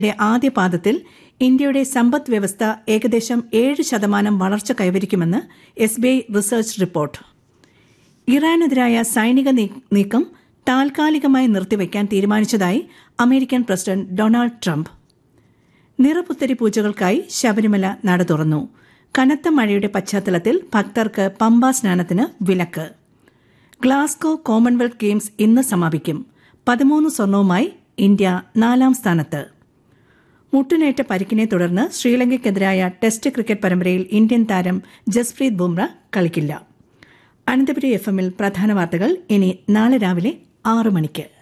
യുടെ ആദ്യ പാദത്തിൽ ഇന്ത്യയുടെ സമ്പദ് വ്യവസ്ഥ ഏകദേശം ഏഴ് ശതമാനം വളർച്ച കൈവരിക്കുമെന്ന് S B I research report ഇറാനെതിരായ സൈനിക നീക്കം താൽക്കാലികമായി നിർത്തിവെക്കാൻ തീരുമാനിച്ചതായി American president Donald Trump Niraputhari പൂജകൾക്കായി ശബരിമല നട തുറന്നു കനത്ത മഴയുടെ പശ്ചാത്തലത്തിൽ ഭക്തർക്ക് പമ്പ സ്നാനത്തിന് വിലക്ക് ഗ്ലാസ്കോ കോമൺവെൽത്ത് ഗെയിംസ് ഇന്ന് സമാപിക്കും പതിമൂന്ന് സ്വർണവുമായി ഇന്ത്യ നാലാം സ്ഥാനത്ത് മുട്ടിനേറ്റ പരിക്കിനെ തുടർന്ന് ശ്രീലങ്കയ്ക്കെതിരായ ടെസ്റ്റ് ക്രിക്കറ്റ് പരമ്പരയിൽ ഇന്ത്യൻ താരം ജസ്പ്രീത് ബുംറ കളിക്കില്ല അനന്തപുരി എഫ് എമ്മിൽ പ്രധാന വാർത്തകൾ ഇനി നാളെ രാവിലെ ആറ് മണിക്ക്